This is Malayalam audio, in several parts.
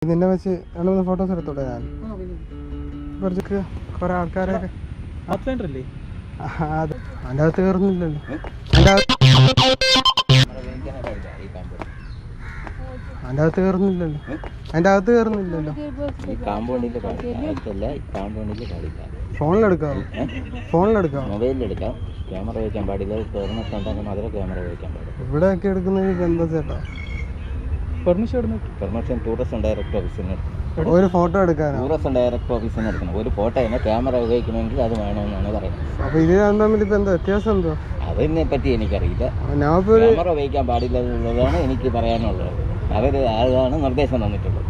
നിന്നെ വെച്ച് രണ്ട് മൂന്ന് ഫോട്ടോസ് എടുത്തോട്ടെ ഞാൻ കുറച്ചൊക്കെ കുറെ ആൾക്കാരൊക്കെ പത്ത് സെൻറ്റർ അല്ലേ ആ, അത് അതിൻ്റെ അകത്ത് കയറുന്നില്ലല്ലോ അതിൻ്റെ അകത്ത് അതിൻ്റെ അകത്ത് കയറുന്നില്ലല്ലോ അതിൻ്റെ അകത്ത് കയറുന്നില്ലല്ലോ ഈ കാമ്പൗണ്ടിൽ അകത്തല്ല ഈ കാമ്പൗണ്ടിൽ പാടില്ല ഫോണിലെടുക്കാവോ ഫോണിലെടുക്കാവോ മൊബൈലിലെടുക്കാം ക്യാമറ വയ്ക്കാൻ പാടില്ല പെർമിഷൻ ഉണ്ടെങ്കിൽ മാത്രമേ ക്യാമറ വയ്ക്കാൻ പാടില്ല ഇവിടെയൊക്കെ എടുക്കുന്നത് ഇപ്പൊ എന്താ ചേട്ടാ പെർമിഷൻ ഇടുന്നു പെർമിഷൻ ടൂറിസം ഡയറക്ടർ ഓഫീസിൽ നിന്ന് എടുക്കണം ഒരു ഫോട്ടോ എടുക്കാനോ ടൂറിസം ഡയറക്ടർ ഓഫീസിൽ നിന്ന് എടുക്കണം ഒരു ഫോട്ടോ തന്നെ ക്യാമറ ഉപയോഗിക്കണമെങ്കിൽ അത് വേണമെന്നാണ് പറയുന്നത് അപ്പൊ ഇത് രണ്ടും തമ്മിൽ ഇപ്പൊ എന്താ വ്യത്യാസം എന്തോ അതിനെ പറ്റി എനിക്കറിയില്ല ഞാൻ ഇപ്പൊ ഒരു ക്യാമറ ഉപയോഗിക്കാൻ പാടില്ല എന്നുള്ളതാണ് എനിക്ക് പറയാനുള്ളത് അവർ അതാണ് നിർദ്ദേശം തന്നിട്ടുള്ളത്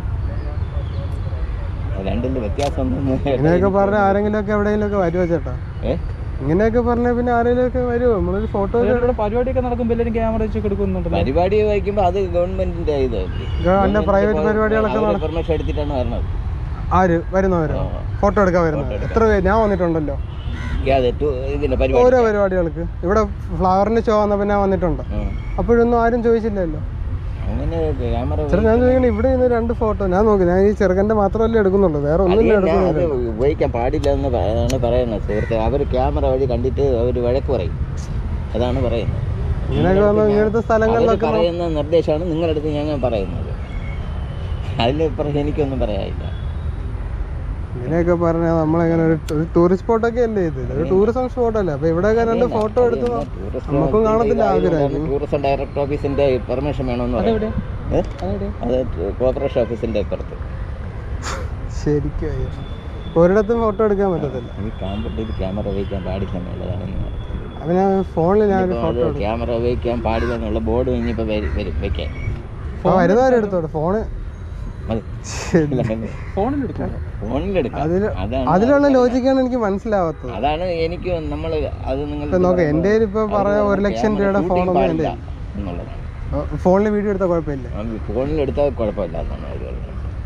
അത് രണ്ടിൻ്റെ വ്യത്യാസം ഒന്നും ഇങ്ങനെയൊക്കെ പറഞ്ഞ ആരെങ്കിലും ഒക്കെ എവിടെയെങ്കിലും ഒക്കെ വരുമോ ചേട്ടാ ഏ ഇങ്ങനെയൊക്കെ പറഞ്ഞ പിന്നെ ആരെങ്കിലും ഒക്കെ വരുമോ നമ്മളൊരു ഫോട്ടോ ഇവിടെ പരിപാടിയൊക്കെ നടക്കുമ്പോൾ എല്ലാവരും ക്യാമറ വെച്ച് എടുക്കുന്നുണ്ടല്ലോ പരിപാടി വയ്ക്കുമ്പോൾ അത് ഗവൺമെന്റിന്റെ ഇത് അല്ല പ്രൈവറ്റ് പരിപാടികളൊക്കെ നടക്കും പെർമിഷൻ എടുത്തിട്ടാണ് വരണത് ആര് വരുന്നവരോ ആ. ഫോട്ടോ എടുക്കാൻ വരുന്നത് എത്ര പേര് ഞാൻ വന്നിട്ടുണ്ടല്ലോ അതെ ടു- ഇതിന്റെ പരിപാടി ഓരോ പരിപാടികൾക്ക് ഇവിടെ ഫ്ലവറിന്റെ ഷോ വന്നപ്പോ ഞാൻ വന്നിട്ടുണ്ട് ഉം. അപ്പോഴൊന്നും ആരും ചോദിച്ചില്ലല്ലോ അങ്ങനെ ക്യാമറ ചേട്ടാ ഞാൻ ചോദിക്കണേ ഇവിടെ നിന്ന് രണ്ട് ഫോട്ടോ ഞാൻ നോക്കി ഞാൻ ഈ ചെറുക്കന്റെ മാത്രമല്ലേ എടുക്കുന്നുള്ളൂ വേറെ ഒന്നുമില്ല അത് എടുക്കുന്നില്ല ഉപയോഗിക്കാൻ പാടില്ല എന്ന് പ- ആണ് പറയുന്നത് സുഹൃത്തെ അവർ ക്യാമറ വഴി കണ്ടിട്ട് അവർ വഴക്ക് പറയും അതാണ് പറയുന്നത് ഇങ്ങനെയൊക്കെ വന്ന ഇങ്ങനത്തെ അവർ സ്ഥലങ്ങളിലൊക്കെ പറയുന്ന നിർദ്ദേശമാണ് നിങ്ങളുടെ അടുത്ത് ഞങ്ങൾ പറയുന്നത് അതിലിപ്പുറം എനിക്കൊന്നും പറയാനില്ല ഇങ്ങനെയൊക്കെ പറഞ്ഞാൽ നമ്മളെങ്ങനെ ഒരു ഒരു ടൂറിസ്റ്റ് സ്പോട്ടൊക്കെ അല്ലേ ഇത് ഒരു ടൂറിസം സ്പോട്ടല്ലേ അപ്പൊ ഇവിടെയൊക്കെ രണ്ട് ഫോട്ടോ എടുത്ത് നമുക്കും കാണത്തില്ല ആഗ്രഹം ടൂറിസം ഡയറക്ടർ ഓഫീസിന്റെ പെർമിഷൻ വേണമെന്ന് അതെവിടെ പറയും ഏ? അതെവിടെ അത് കോർപ്പറേഷൻ ഓഫീസിന്റെ ഇപ്പുറത്ത് ശരിക്കും അയ്യോ. ഒരിടത്തും ഫോട്ടോ എടുക്കാൻ പറ്റത്തില്ല ഈ കാമ്പട്ടിൽ ക്യാമറ ഉപയോഗിക്കാൻ പാടില്ല എന്നുള്ളതാണ് ഇന്ന് പറയുന്നത്. അപ്പൊ ഞാൻ ഫോണിൽ ഞാൻ ഒരു ഇനിയിപ്പോ ഫോട്ടോ അത് ക്യാമറ ഉപയോഗിക്കാൻ പാടില്ല എന്നുള്ള ബോർഡ് ഇനിയിപ്പോ വരും വരും വെക്കാൻ ആ വരുന്നവരെടുത്തോട്ടെ ഫോണ് മതി ശരി. ഫോണിൽ എടുക്കുന്നു ഫോണിലെടുക്കാം അതില് അതാണ് അതിലുള്ള ലോജിക്കാണ് എനിക്ക് മനസ്സിലാവാത്തത് അതാണ് എനിക്ക് നമ്മൾ അത് നിങ്ങൾ ഇപ്പൊ നോക്ക് എന്റെ കയ്യിൽ ഇപ്പൊ പറയാ ഒരു ലക്ഷം രൂപയുടെ ഫോണൊന്നും എന്റെ എന്നുള്ളതാണ് ഫോണിൽ വീഡിയോ എടുത്താൽ കുഴപ്പമില്ല ഫോണിലെടുത്താൽ കുഴപ്പമില്ല എന്നാണ് അവർ പറയുന്നത്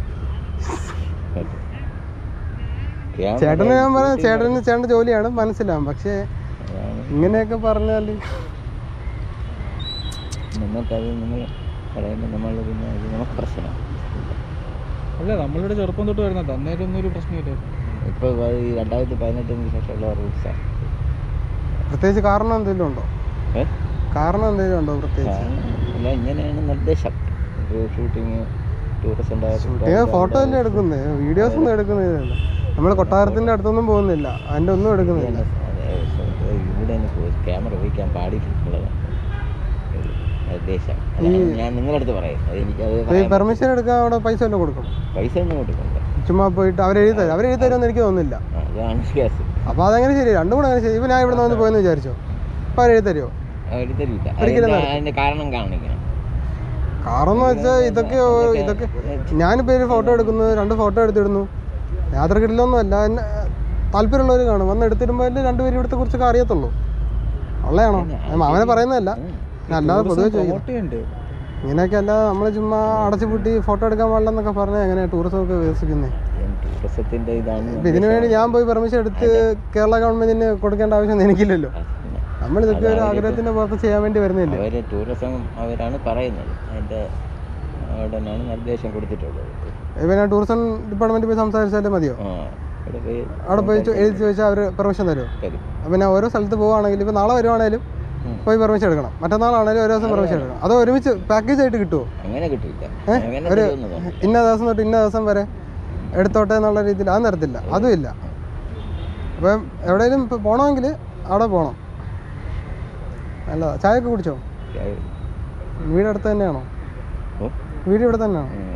ക്യാമറ ചേട്ടന് ഞാൻ പറയാം ചേട്ടന് ചേട്ടൻ്റെ ജോലിയാണ് മനസ്സിലാവും പക്ഷേ അതാണ് ഇങ്ങനെയൊക്കെ പറഞ്ഞാൽ നമുക്കത് നിങ്ങൾ പറയുമ്പോൾ നമ്മൾ പിന്നെ അത് നമുക്ക് പ്രശ്നമാണ് അല്ല നമ്മളിവിടെ ചെറുപ്പം തൊട്ട് വരുന്നത് അന്നേരം ഒന്നും ഒരു പ്രശ്നമില്ല ഇപ്പോൾ ഈ രണ്ടായിരത്തി പതിനെട്ടിന് ശേഷമുള്ള റൂൾസാണ് പ്രത്യേകിച്ച് കാരണം എന്തെങ്കിലും ഉണ്ടോ ഏ കാരണം എന്തെങ്കിലും ഉണ്ടോ പ്രത്യേകിച്ച് കാരണം അല്ല ഇങ്ങനെയാണ് നിർദ്ദേശം ഷൂട്ടിങ് ടൂറിസം ഷൂട്ടിങ് ഫോട്ടോ അല്ലേ എടുക്കുന്നത് വീഡിയോസ് ഒന്നും എടുക്കുന്നില്ല നമ്മൾ കൊട്ടാരത്തിന്റെ അടുത്തൊന്നും പോകുന്നില്ല അതിന്റെ ഒന്നും എടുക്കുന്നില്ല ഇവിടെ ക്യാമറ ഉപയോഗിക്കാൻ പാടില്ല എന്നുള്ളതാണ് ഒരു നിർദ്ദേശം അതാണ് ഞാൻ നിങ്ങളുടെ അടുത്ത് പറയും അത് എനിക്കത് ഈ പറയാൻ പെർമിഷൻ എടുക്കാൻ അവിടെ പൈസ വല്ലതും കൊടുക്കണം പൈസ ഒന്നും കൊടുക്കണ്ട ചുമ്മാ പോയിട്ട് അവരെഴുതി തരും അവരെഴുതി തരുമെന്ന് എനിക്ക് തോന്നുന്നില്ല ആ, അതാണ് കേസ് അപ്പോൾ അതങ്ങനെ ശരി രണ്ടും കൂടെ അങ്ങനെ ശരി ഇപ്പം ഞാൻ ഇവിടെ നിന്ന് പോയെന്ന് വിചാരിച്ചോ അപ്പോൾ അവരെഴുതി തരുമോ അവർ തരില്ല ഒരിക്കലും അതിന്റെ- അതിന്റെ കാരണം കാണിക്കണം കാരണം എന്ന് വെച്ചാൽ ഇതൊക്കെ ഇതൊക്കെ ഞാനിപ്പോൾ ഒരു ഫോട്ടോ എടുക്കുന്നു രണ്ട് ഫോട്ടോ എടുത്തിടുന്നു യാത്ര കിട്ടില്ലൊന്നും അല്ല എന്നെ താല്പര്യമുള്ളവർ കാണും വന്ന് എടുത്തിടുമ്പോൾ അല്ലേ രണ്ടുപേരും ഇവിടുത്തെ കുറിച്ചൊക്കെ അറിയത്തുള്ളൂ ഉള്ളതാണോ ഞാൻ അവനെ പറയുന്നതല്ല ഞാൻ അല്ലാതെ പൊതുവെ ചോദിക്കുന്നു ഫോട്ടോയുണ്ട് ഇങ്ങനെയൊക്കെ അല്ലാതെ നമ്മൾ ചുമ്മാ അടച്ചു പൂട്ടി ഫോട്ടോ എടുക്കാൻ പാടില്ലെന്നൊക്കെ പറഞ്ഞാൽ എങ്ങനെയാണ് ടൂറിസം ഒക്കെ വികസിക്കുന്നത് ടൂറിസത്തിന്റെ ഇതാണ് ഇപ്പം ഇതിനു വേണ്ടി ഞാൻ പോയി പെർമിഷൻ എടുത്ത് കേരള ഗവൺമെന്റിന് കൊടുക്കേണ്ട ആവശ്യം എനിക്കില്ലല്ലോ നമ്മൾ ഇതൊക്കെ ഒരു ആഗ്രഹത്തിന്റെ പുറത്ത് ചെയ്യാൻ വേണ്ടി വരുന്നില്ലേ അവര് ടൂറിസം അവരാണ് പറയുന്നത് അതിന്റെ അവിടെ നിന്നാണ് നിർദ്ദേശം കൊടുത്തിട്ടുള്ളത് ഇപ്പം ഞാൻ ടൂറിസം ഡിപ്പാർട്ട്മെന്റിൽ പോയി സംസാരിച്ചാലേ മതിയോ ആ അവിടെ പോയി അവിടെ പോയി ചോ- എഴുതി ചോദിച്ചാൽ അവർ പെർമിഷൻ തരുമോ തരും അപ്പം ഞാൻ ഓരോ സ്ഥലത്ത് പോവുകയാണെങ്കിൽ ഇപ്പോൾ നാളെ വരുവാണേലും ഉം. പോയി പെർമിഷൻ എടുക്കണം മറ്റന്നാളാണേലും ഓരോ ദിവസം പെർമിഷൻ എടുക്കണം അതോ ഒരുമിച്ച് പാക്കേജ് ആയിട്ട് കിട്ടുമോ അങ്ങനെ കിട്ടില്ല ഏ? അങ്ങനെ ഒരു തരുമെന്നതാണ് ഇന്ന ദിവസം തൊട്ട് ഇന്ന ദിവസം വരെ എടുത്തോട്ടെ എന്നുള്ള രീതിയിൽ അത് തരത്തില്ല അതും ഇല്ല അപ്പം എവിടെയെങ്കിലും ഇപ്പോൾ പോകണമെങ്കിൽ അവിടെ പോകണം നല്ലതാ ചായ ഒക്കെ കുടിച്ചോ വീട് അടുത്ത് തന്നെയാണോ ഓ വീട് ഇവിടെ തന്നെയാണോ ഉം.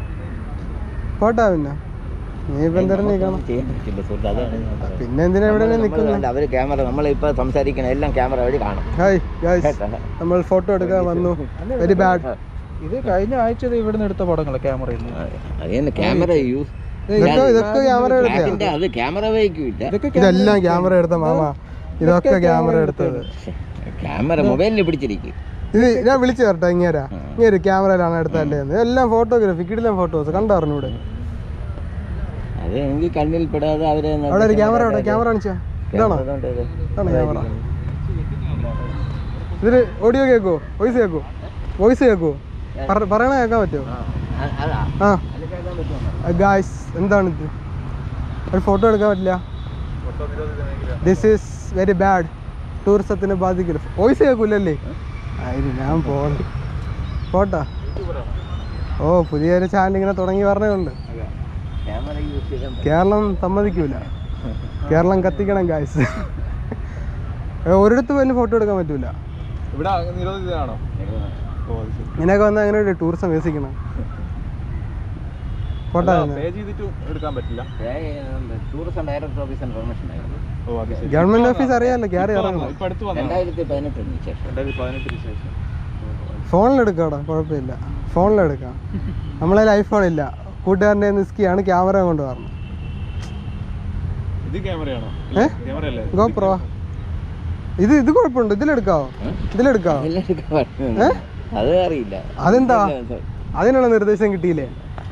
പോട്ടാ പിന്നെ നീ ഇപ്പം എന്തായാലും നിൽക്കണം ചെയ്യാൻ പറ്റില്ല സുഹൃത്ത് അതാണ് ഞാൻ പറയുന്നത്. പിന്നെ എന്തിനാ ഇവിടെ നമ്മള് നിൽക്കുന്നത് വേണ്ട, അവര് ക്യാമറ നമ്മളിപ്പോ സംസാരിക്കണ എല്ലാം ക്യാമറ വഴി കാണാം ഹായ് ഗായ്സ് കേട്ടോ? നമ്മൾ ഫോട്ടോ എടുക്കാൻ വന്നു വെരി ബാഡ് ഇത് കഴിഞ്ഞ ആഴ്ച ഇത് ഇവിടുന്ന് എടുത്ത പടങ്ങളാ ക്യാമറയിൽ നിന്ന് അത് തന്നെ ക്യാമറ യൂസ് ഇതൊക്കെ ഇതൊക്കെ ക്യാമറ എടുത്തയാ അതിന്റെ അത് ക്യാമറ വയ്ക്കൂല ഇതൊക്കെ ഇതെല്ലാം ക്യാമറ എടുത്ത മാമ ഇതൊക്കെ ക്യാമറ എടുത്തത് ക്യാമറ മൊബൈലിൽ പിടിച്ചിരിക്കും ഇത് ഞാൻ വിളിച്ചു തരട്ടെ ഇങ്ങേരാ ഇങ്ങനെ ക്യാമറയിലാണ് എടുത്തല്ലേ എന്ന് എല്ലാം ഫോട്ടോഗ്രാഫി കിടിലം ഫോട്ടോസ് കണ്ടറിഞ്ഞൂടെ അത് എനിക്ക് കണ്ണിൽ പെടാതെ അവരെ അവിടെ ഒരു ക്യാമറ അവിടെ ക്യാമറ കാണിച്ചാ ഇതാണോ അതുകൊണ്ട് ഇത് ഇതാണ് ക്യാമറ ഇതില് ഓഡിയോ കേക്കോ വോയിസ് കേക്കോ വോയിസ് കേക്കോ പറ- പറയണ കേൾക്കാൻ പറ്റുമോ ആ, അതാ ആ അത് കേൾക്കാൻ ഗായ്സ് എന്താണിത് ഒരു ഫോട്ടോ എടുക്കാൻ പറ്റില്ല ദിസ് ഈസ് വെരി ബാഡ് ടൂറിസത്തിനെ ബാധിക്കില്ല വോയിസ് കേൾക്കൂലല്ലേ അതിന് ഞാൻ പോണം ഫോട്ടോ ഓ പുതിയൊരു ചാനൽ ഇങ്ങനെ തുടങ്ങി പറഞ്ഞുണ്ട് ക്യാമറ യൂസ് ചെയ്താൽ കേരളം സമ്മതിക്കൂല കേരളം കത്തിക്കണം ഗായ്സ് ഒരിടത്ത് പോലും ഫോട്ടോ എടുക്കാൻ പറ്റൂല ഇവിടെ നിരോധിതമാണോ ഓ അത് ശരി ഇങ്ങനെയൊക്കെ വന്നാൽ അങ്ങനെ ടൂറിസം വികസിക്കണം ഫോട്ടോ പേ ചെയ്തിട്ട് എടുക്കാൻ പറ്റില്ല ടൂറിസം ഡയറക്ടർ ഓഫീസിന് പെർമിഷൻ ആയിരുന്നു ഓ അത് ശരി ഗവൺമെന്റ് ഓഫീസ് അറിയാമല്ലോ കയറി ഇപ്പൊ ഇറങ്ങണം വന്നോ? ഇപ്പൊ അടുത്ത് വന്നോ രണ്ടായിരത്തി പതിനെട്ടിന് ശേഷം രണ്ടായിരത്തി പതിനെട്ടിന് ശേഷം ഫോണിലെടുക്കാടാ കുഴപ്പമില്ല ഫോണിലെടുക്കാം നമ്മളെ ഐഫോൺ ഇല്ല കൂട്ടുകാരൻ്റെ നിസ്കിയാണ് ക്യാമറ കൊണ്ട് പറഞ്ഞു ഇത് ക്യാമറയാണോ ഏ? ക്യാമറ അല്ലേ ഗോപ്രോ ഇത് ഇത് കുഴപ്പമുണ്ട് ഇതിലെടുക്കാവോ ഇതിലെടുക്കാവോ എല്ലാവർക്കും പറഞ്ഞു. അത് അറിയില്ല അതെന്താ അതിനുള്ള നിർദ്ദേശം കിട്ടിയില്ലേ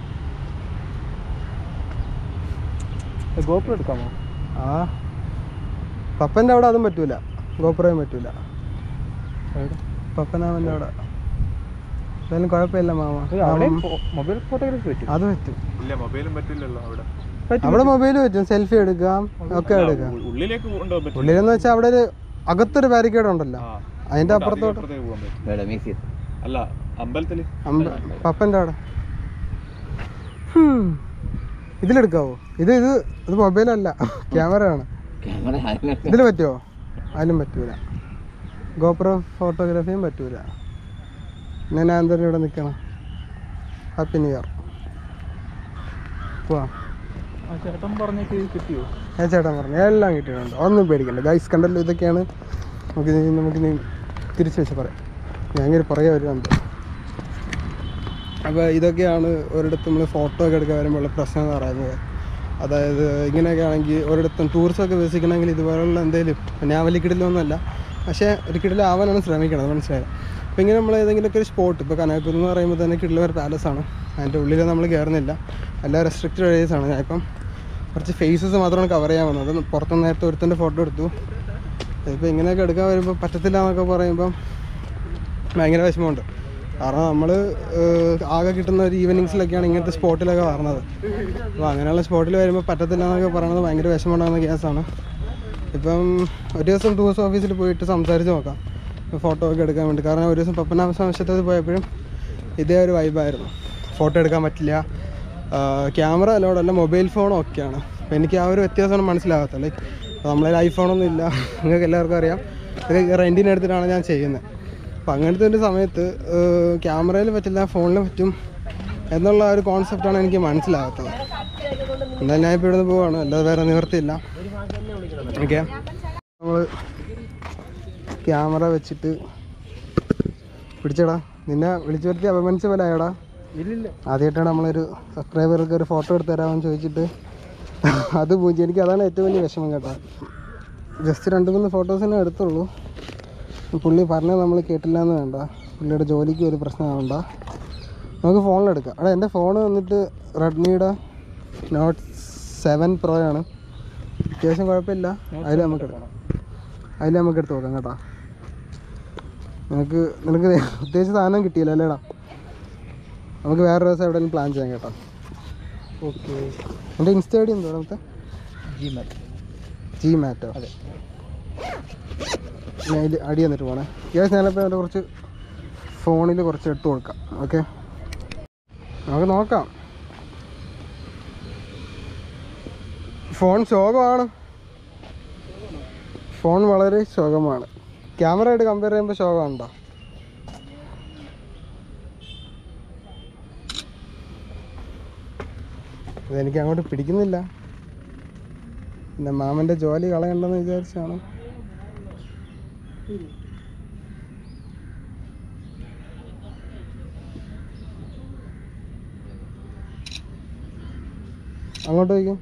ഗോപ്രോ എടുക്കാമോ ആ പപ്പൻ്റെ അവിടെ അതും പറ്റൂല ഗോപ്രോയും പറ്റൂല പപ്പനാമൻ്റെ അവിടെ എന്തായാലും കുഴപ്പമില്ല മാമ മാമൻ- മൊബൈൽ ഫോട്ടോഗ്രാഫി പറ്റും അത് പറ്റും ഇല്ല മൊബൈലും പറ്റില്ലല്ലോ അവിടെ അവിടെ മൊബൈൽ പറ്റും സെൽഫി എടുക്കാം ഒക്കെ എടുക്കാം ഉ- ഉള്ളിലേക്ക് കൊണ്ടുപോകാൻ പറ്റും ഉള്ളിലെന്ന് വെച്ചാൽ അവിടെ ഒരു അകത്തൊരു ബാരിക്കേഡ് ഉണ്ടല്ലോ ആ അതിന്റെ അപ്പുറത്തോട്ട് അപ്പുറത്തേക്ക് പോകാൻ പറ്റും ഇവിടെ മ്യൂസിയം അല്ല അമ്പലത്തില് അമ്പ- പപ്പൻ്റെ അവിടെ ഹും. ഇതിലെടുക്കാവോ ഇത് ഇത് ഇത് മൊബൈലല്ല ക്യാമറ ആണ് ക്യാമറ ഇതിൽ പറ്റുമോ അതിലും പറ്റൂല ഗോപ്രോ ഫോട്ടോഗ്രാഫിയും പറ്റൂല പിന്നെ ഞാൻ എന്തായാലും ഇവിടെ നിൽക്കണം ഹാപ്പി ന്യൂ ഇയർ പോവാം ആ ചേട്ടൻ പറഞ്ഞേക്ക് കിട്ടിയോ ഞാൻ ചേട്ടൻ പറഞ്ഞു എല്ലാം കിട്ടിയിട്ടുണ്ട് ഒന്നും പേടിക്കണ്ട ഗൈസ് കണ്ടല്ലോ ഇതൊക്കെയാണ് നമുക്ക് ഇനി നമുക്ക് ഇനി തിരിച്ചു വെച്ച് പറയാം ഞാൻ ഇങ്ങനെ പറയാൻ വരുന്നുണ്ട് അപ്പോൾ ഇതൊക്കെയാണ് ഒരിടത്ത് നമ്മൾ ഫോട്ടോ ഒക്കെ എടുക്കാൻ വരുമ്പോഴുള്ള പ്രശ്നം എന്ന് പറയുന്നത് അതായത് ഇങ്ങനെയൊക്കെ ആണെങ്കിൽ ഒരിടത്തും ടൂറിസം ഒക്കെ വികസിക്കണമെങ്കിൽ ഇതുപോലുള്ള എന്തെങ്കിലും ഞാൻ വലിയ കിടിലൊന്നുമല്ല പക്ഷേ ഒരു കിടിലാവാനാണ് ശ്രമിക്കണത് മനസ്സിലായത് അപ്പോൾ ഇങ്ങനെ നമ്മൾ ഏതെങ്കിലുമൊക്കെ ഒരു സ്പോട്ട് ഇപ്പോൾ കനകക്കുന്ന് എന്ന് പറയുമ്പോൾ തന്നെ കിടില ഒരു പാലസാണ് അതിൻ്റെ ഉള്ളിൽ നമ്മൾ കയറുന്നില്ല എല്ലാം റെസ്ട്രിക്റ്റഡ് ഏരിയസാണ് ഞാൻ ഇപ്പം കുറച്ച് ഫേസസ് മാത്രമാണ് കവർ ചെയ്യാൻ വന്നത് പുറത്തുനിന്ന് നേരത്തെ ഒരുത്തൻ്റെ ഫോട്ടോ എടുത്തു ഇപ്പോൾ ഇങ്ങനെയൊക്കെ എടുക്കാൻ വരുമ്പോൾ പറ്റത്തില്ല എന്നൊക്കെ പറയുമ്പം ഭയങ്കര വിഷമമുണ്ട് കാരണം നമ്മൾ ആകെ കിട്ടുന്ന ഒരു ഈവനിങ്സിലൊക്കെയാണ് ഇങ്ങനത്തെ സ്പോട്ടിലൊക്കെ വരുന്നത് അപ്പോൾ അങ്ങനെയുള്ള സ്പോട്ടിൽ വരുമ്പോൾ പറ്റത്തില്ല എന്നൊക്കെ പറയുന്നത് ഭയങ്കര വിഷമമുണ്ടാകുന്ന കേസാണ് ഇപ്പം ഒരു ദിവസം ടൂറിസ്റ്റ് ഓഫീസിൽ പോയിട്ട് സംസാരിച്ച് നോക്കാം ഫോട്ടോ ഒക്കെ എടുക്കാൻ വേണ്ടി കാരണം ഒരു ദിവസം പപ്പനാമശത്ത് പോയപ്പോഴും ഇതേ ഒരു വൈബായിരുന്നു ഫോട്ടോ എടുക്കാൻ പറ്റില്ല ക്യാമറ അലോടല്ല മൊബൈൽ ഫോണും ഒക്കെയാണ് അപ്പോൾ എനിക്ക് ആ ഒരു വ്യത്യാസമാണ് മനസ്സിലാകാത്തത് ലൈക്ക് നമ്മളതിൽ ഐഫോണൊന്നും ഇല്ല നിങ്ങൾക്ക് എല്ലാവർക്കും അറിയാം ഇതൊക്കെ റെൻറ്റിന് എടുത്തിട്ടാണ് ഞാൻ ചെയ്യുന്നത് അപ്പം അങ്ങനത്തെ ഒരു സമയത്ത് ക്യാമറയിൽ പറ്റില്ല ഫോണിൽ പറ്റും എന്നുള്ള ആ ഒരു കോൺസെപ്റ്റാണ് എനിക്ക് മനസ്സിലാകാത്തത് എന്തായാലും ഞാൻ ഇപ്പോൾ ഇവിടുന്ന് പോവാണ് അല്ലാതെ വേറെ നിവർത്തിയില്ല ഓക്കെ നമ്മൾ ക്യാമറ വെച്ചിട്ട് പിടിച്ചടാ നിന്നെ വിളിച്ചു വരുത്തി അപമാനിച്ച പോലെ ആയോടാ ഇല്ലില്ല ആദ്യമായിട്ടാണ് നമ്മളൊരു സബ്സ്ക്രൈബർക്ക് ഒരു ഫോട്ടോ എടുത്ത് തരാമെന്ന് ചോദിച്ചിട്ട് അത് പൂജ എനിക്ക് അതാണ് ഏറ്റവും വലിയ വിഷമം കേട്ടോ ജസ്റ്റ് രണ്ട് മൂന്ന് ഫോട്ടോസിനെ എടുത്തുള്ളൂ പുള്ളി പറഞ്ഞത് നമ്മൾ കേട്ടില്ല എന്ന് വേണ്ട പുള്ളിയുടെ ജോലിക്ക് ഒരു പ്രശ്നമാവണ്ട നമുക്ക് ഫോണിലെടുക്കാം എടാ എൻ്റെ ഫോൺ വന്നിട്ട് റെഡ്മിയുടെ നോട്ട് സെവൻ പ്രോ ആണ് അത്യാവശ്യം കുഴപ്പമില്ല അതിൽ നമുക്ക് എടുക്കാം അതിൽ നമുക്ക് എടുത്ത് നോക്കാം കേട്ടോ നിനക്ക് നിനക്ക് ഉദ്ദേശിച്ച സാധനം കിട്ടിയില്ല അല്ലേടാ നമുക്ക് വേറെ ദിവസം എവിടെയെങ്കിലും പ്ലാൻ ചെയ്യാം കേട്ടോ ഓക്കെ എൻ്റെ ഇൻസ്റ്റ ഐ ഡി എന്തോ നമുക്ക് ജിമെയിൽ ജി മാറ്റോ അതെ ഞാൻ ഇതിൽ അടി തന്നിട്ട് പോണേ ഗ്യാസ് ഞാനിപ്പോൾ അതിൻ്റെ കുറച്ച് ഫോണിൽ കുറച്ച് എടുത്ത് കൊടുക്കാം ഓക്കെ നമുക്ക് നോക്കാം ഫോൺ ശോകമാണ് ഫോൺ വളരെ ശോകമാണ് ക്യാമറ ആയിട്ട് കമ്പയർ ചെയ്യുമ്പോൾ ശോകമുണ്ടോ അതെനിക്ക് അങ്ങോട്ട് പിടിക്കുന്നില്ല പിന്നെ മാമൻ്റെ ജോലി കളയണ്ടെന്ന് വിചാരിച്ചാണ് അങ്ങോട്ട് വയ്ക്കും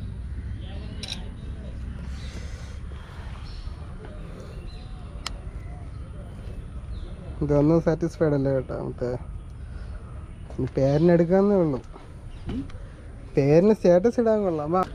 ഇതൊന്നും സാറ്റിസ്ഫൈഡ് അല്ല കേട്ടോ മറ്റേ ഇനി പേരിനെടുക്കാന്നേ ഉള്ളൂ പേരിന് സ്റ്റാറ്റസ് ഇടാൻ കൊള്ളാം വാ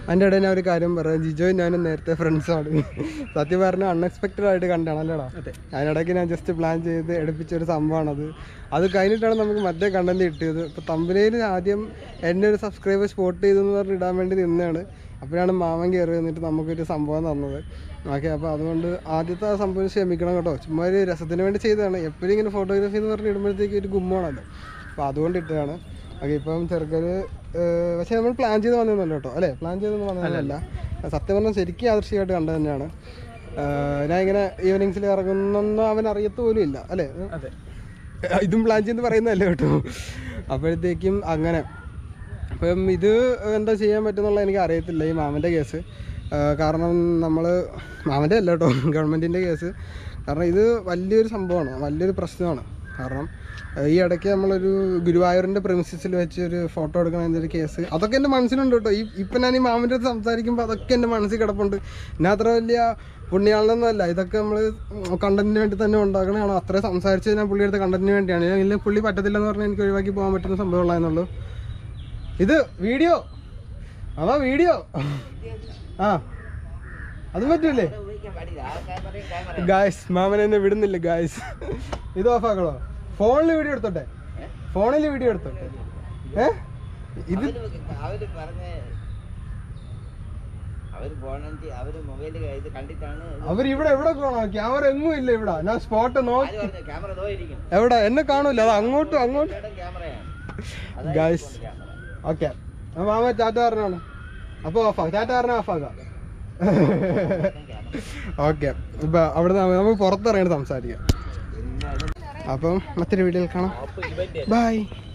അതിൻ്റെ ഇടയിൽ ഞാൻ ഒരു കാര്യം പറയാം ജിജോയും ഞാനും നേരത്തെ ഫ്രണ്ട്സാണ് സത്യം പറഞ്ഞാൽ അൺഎക്സ്പെക്റ്റഡ് ആയിട്ട് കണ്ടാണ് അല്ലേടാ അതെ. അതിനിടയ്ക്ക് ഞാൻ ജസ്റ്റ് പ്ലാൻ ചെയ്ത് എടുപ്പിച്ച ഒരു സംഭവമാണത് അത് കഴിഞ്ഞിട്ടാണ് നമുക്ക് മറ്റേ കണ്ടന്റ് കിട്ടിയത് ഇപ്പോൾ തമ്പനയിൽ ആദ്യം എന്നെ ഒരു സബ്സ്ക്രൈബർ സ്പോട്ട് ചെയ്തെന്ന് പറഞ്ഞ് ഇടാൻ വേണ്ടി നിന്നാണ് അപ്പോഴാണ് മാമൻ കയറി വന്നിട്ട് നമുക്കൊരു സംഭവം തന്നത് ഓക്കെ അപ്പോൾ അതുകൊണ്ട് ആദ്യത്തെ ആ സംഭവം ക്ഷമിക്കണം കേട്ടോ ചുമ്മാ ഒരു രസത്തിന് വേണ്ടി ചെയ്തതാണ് എപ്പോഴും ഇങ്ങനെ ഫോട്ടോഗ്രാഫി എന്ന് പറഞ്ഞ് ഇടുമ്പോഴത്തേക്ക് ഒരു ഗുമ്മാണല്ലോ അപ്പോൾ അതുകൊണ്ട് ഇട്ടതാണ് ഓക്കെ ഇപ്പം ചെറുക്കര് ഏഹ്, പക്ഷേ നമ്മൾ പ്ലാൻ ചെയ്ത് വന്നതല്ല കേട്ടോ അല്ലേ പ്ലാൻ ചെയ്തൊന്നും വന്നതല്ല സത്യം പറഞ്ഞാൽ ശരിക്കും ആദർശികമായിട്ട് കണ്ടത് തന്നെയാണ് ഏഹ്, ഞാൻ ഇങ്ങനെ ഈവനിങ്സിൽ ഇറങ്ങുന്നൊന്നും അവൻ അറിയത്ത് പോലും ഇല്ല അല്ലേ അതെ ഇതും പ്ലാൻ ചെയ്ത് പറയുന്നതല്ലേ കേട്ടോ അപ്പോഴത്തേക്കും അങ്ങനെ അപ്പം ഇത് എന്താ ചെയ്യാൻ പറ്റുന്നുള്ള എനിക്ക് അറിയത്തില്ല ഈ മാമൻ്റെ കേസ് ആ, കാരണം നമ്മൾ മാമൻ്റെ അല്ല കേട്ടോ ഗവൺമെൻറ്റിൻ്റെ കേസ് കാരണം ഇത് വലിയൊരു സംഭവമാണ് വലിയൊരു പ്രശ്നമാണ് കാരണം ആ, ഈ ഇടയ്ക്ക് നമ്മളൊരു ഗുരുവായൂരിൻ്റെ പ്രിമിസിസിൽ വെച്ച് ഒരു ഫോട്ടോ എടുക്കണതിൻ്റെ ഒരു കേസ് അതൊക്കെ എൻ്റെ മനസ്സിലുണ്ട് കേട്ടോ ഈ ഇപ്പം ഞാൻ ഈ മാമൻ്റെ അടുത്ത് സംസാരിക്കുമ്പോൾ അതൊക്കെ എൻ്റെ മനസ്സിൽ കിടപ്പുണ്ട് ഞാൻ അത്ര വലിയ പുണ്യാളനൊന്നും അല്ല ഇതൊക്കെ നമ്മൾ കണ്ടന്റിന് വേണ്ടി തന്നെ ഉണ്ടാക്കണതാണ് അത്രയും സംസാരിച്ച് ഞാൻ പുള്ളിയെടുത്ത് കണ്ടന്റിന് വേണ്ടിയാണ് ഞാൻ ഇല്ല പുള്ളി പറ്റത്തില്ലെന്ന് പറഞ്ഞാൽ എനിക്ക് ഒഴിവാക്കി പോകാൻ പറ്റുന്ന സംഭവമുള്ളതെന്നുള്ളൂ ഇത് വീഡിയോ അതാ വീഡിയോ ആ അതും പറ്റൂലേ ഉപയോഗിക്കാൻ പാടില്ല ആ ക്യാമറയും ക്യാമറ ഗായ്സ് മാമൻ എന്നെ വിടുന്നില്ല ഗായ്സ് ഇത് ഓഫാക്കണോ ഫോണിൽ വീഡിയോ എടുത്തോട്ടെ ഫോണിൽ വീഡിയോ എടുത്തോട്ടെ ഏ ഇത് അവര് അവര് പറഞ്ഞ അവര് പോണെങ്കിൽ അവര് മൊബൈല് ഇത് കണ്ടിട്ടാണ് ഇത് അവർ ഇവിടെ എവിടെ കാണോ ക്യാമറ എങ്ങും ഇല്ല ഇവിടെ ഞാൻ സ്പോട്ട് നോക്കി ആര് പറഞ്ഞു ക്യാമറ നോയിരിക്കും എവിടെ എന്നെ കാണൂല അത് അങ്ങോട്ടും അങ്ങോട്ടും ക്യാമറയാണ് ഗായ്സ് ഓക്കെ മാമ ടാറ്റ പറഞ്ഞാണ് അപ്പോൾ ഓഫാ ടാറ്റ പറഞ്ഞാൽ ഓഫാക്കാം ഓക്കെ ഇപ്പൊ അവിടെ നമുക്ക് പുറത്തിറങ്ങിയിട്ട് സംസാരിക്കാം അപ്പം മറ്റൊരു വീഡിയോയിൽ കാണാം ബൈ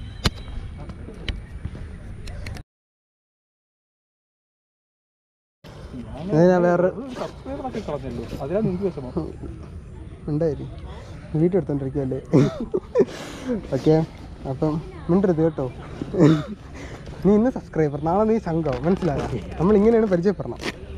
ഞാൻ വേറെ സബ്സ്ക്രൈബറൊക്കെ കളഞ്ഞല്ലോ അതിനാ നിങ്ങൾക്ക് വിഷമം ഉണ്ടായി വീഡിയോ എടുത്തോണ്ടിരിക്കുമല്ലേ ഓക്കെ അപ്പം മിണ്ടരുത് കേട്ടോ നീ ഇന്ന് സബ്സ്ക്രൈബർ നാളെ നീ സംഘം മനസ്സിലായോ നമ്മൾ ഇങ്ങനെയാണ് പരിചയപ്പെടണം